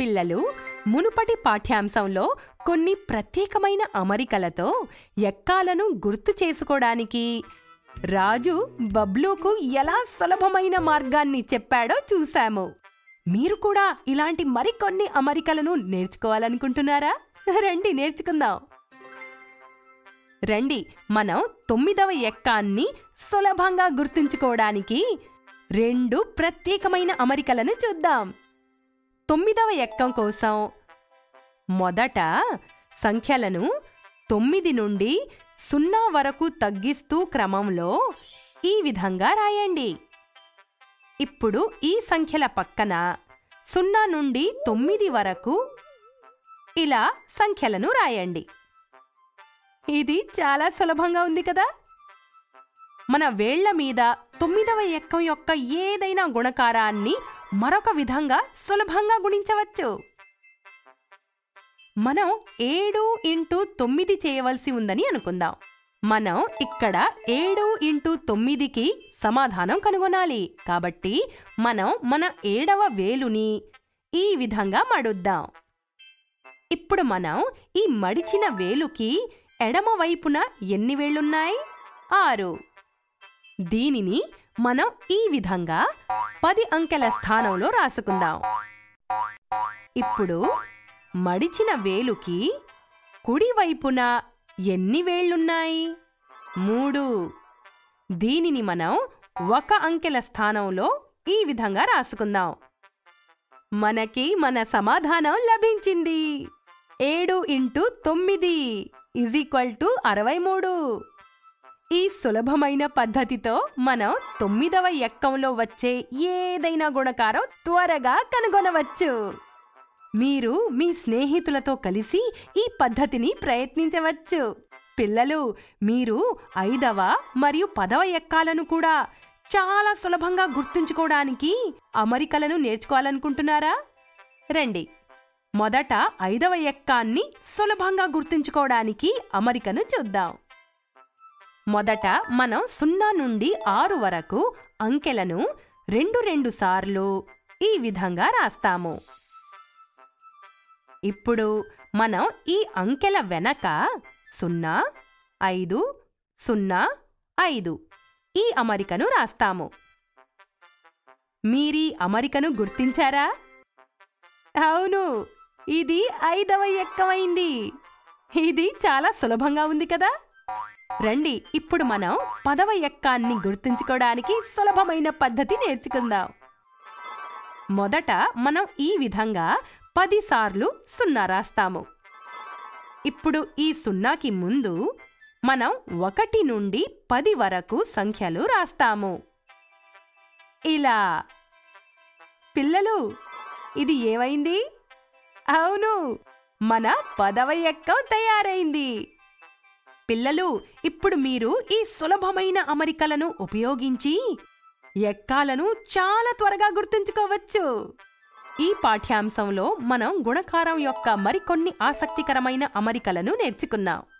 పిల్లలు మునుపటి పాఠ్యాంశంలో కొన్ని ప్రత్యేకమైన అమరికలతో ఎక్కాలను గుర్తు చేసుకోవడానికి రాజు బబ్లూకు ఎలా సులభమైన మార్గాన్ని చెప్పాడో చూశాము మీరు కూడా ఇలాంటి మరికొన్ని అమరికలను నేర్చుకోవాలనుకుంటున్నారా రండి నేర్చుకుందాం రండి మనం తొమ్మిదవ ఎక్కాన్ని సులభంగా గుర్తుంచుకోవడానికి రెండు ప్రత్యేకమైన అమరికలను చూద్దాం తొమ్మిదవ ఎక్కం కోసం మొదట సంఖ్యలను తొమ్మిది నుండి సున్నా వరకు తగ్గిస్తూ క్రమంలో ఈ విధంగా రాయండి ఇప్పుడు ఈ సంఖ్యల పక్కన సున్నా నుండి తొమ్మిది వరకు ఇలా సంఖ్యలను రాయండి ఇది చాలా సులభంగా ఉంది కదా మన వేళ్ల మీద తొమ్మిదవ ఎక్కం యొక్క ఏదైనా గుణకారాన్ని మరొక విధంగా సులభంగా గుణించవచ్చు మనం ఏడు ఇంటూ తొమ్మిది చేయవలసి ఉందని అనుకుందాం మనం ఇక్కడ ఏడు ఇంటూ తొమ్మిదికి సమాధానం కనుగొనాలి కాబట్టి మనం మన ఏడవ వేలుని ఈ విధంగా మడుద్దాం ఇప్పుడు మనం ఈ మడిచిన వేలుకి ఎడమ వైపున ఎన్ని వేళ్లున్నాయి ఆరు దీనిని మనం ఈ విధంగా పది అంకెల స్థానంలో రాసుకుందాం ఇప్పుడు మడిచిన వేలుకి కుడివైపున ఎన్ని వేళ్లున్నాయి మూడు దీనిని మనం ఒక అంకెల స్థానంలో ఈ విధంగా రాసుకుందాం మనకి మన సమాధానం లభించింది ఏడు ఇంటూ తొమ్మిది ఈజ్ ఈక్వల్ టు అరవై మూడు ఈ సులభమైన పద్ధతితో మనం తొమ్మిదవ ఎక్కంలో వచ్చే ఏదైనా గుణకారం త్వరగా కనుగొనవచ్చు మీరు మీ స్నేహితులతో కలిసి ఈ పద్ధతిని ప్రయత్నించవచ్చు పిల్లలు మీరు ఐదవ మరియు పదవ ఎక్కాలను కూడా చాలా సులభంగా గుర్తుంచుకోవడానికి అమరికలను నేర్చుకోవాలనుకుంటున్నారా రండి మొదట ఐదవ ఎక్కాన్ని సులభంగా గుర్తుంచుకోవడానికి అమరికను చూద్దాం మొదట మనం సున్నా నుండి ఆరు వరకు అంకెలను రెండు రెండు సార్లు ఈ విధంగా రాస్తాము ఇప్పుడు మనం ఈ అంకెల వెనక సున్నా ఐదు సున్నా ఐదు ఈ అమరికను రాస్తాము మీరీ అమరికను గుర్తించారా అవును ఇది ఐదవ ఎక్కమైంది ఇది చాలా సులభంగా ఉంది కదా రండి ఇప్పుడు మనం పదవ ఎక్కాన్ని గుర్తుంచుకోవడానికి సులభమైన పద్ధతి నేర్చుకుందాం మొదట మనం ఈ విధంగా పదిసార్లు సున్నా రాస్తాము ఇప్పుడు ఈ సున్నాకి ముందు మనం ఒకటి నుండి పది వరకు సంఖ్యలు రాస్తాము ఇలా పిల్లలు ఇది ఏమైంది అవును మన పదవ ఎక్కం తయారైంది పిల్లలు ఇప్పుడు మీరు ఈ సులభమైన అమరికలను ఉపయోగించి ఎక్కాలను చాలా త్వరగా గుర్తుంచుకోవచ్చు ఈ పాఠ్యాంశంలో మనం గుణకారం యొక్క మరికొన్ని ఆసక్తికరమైన అమరికలను నేర్చుకున్నాం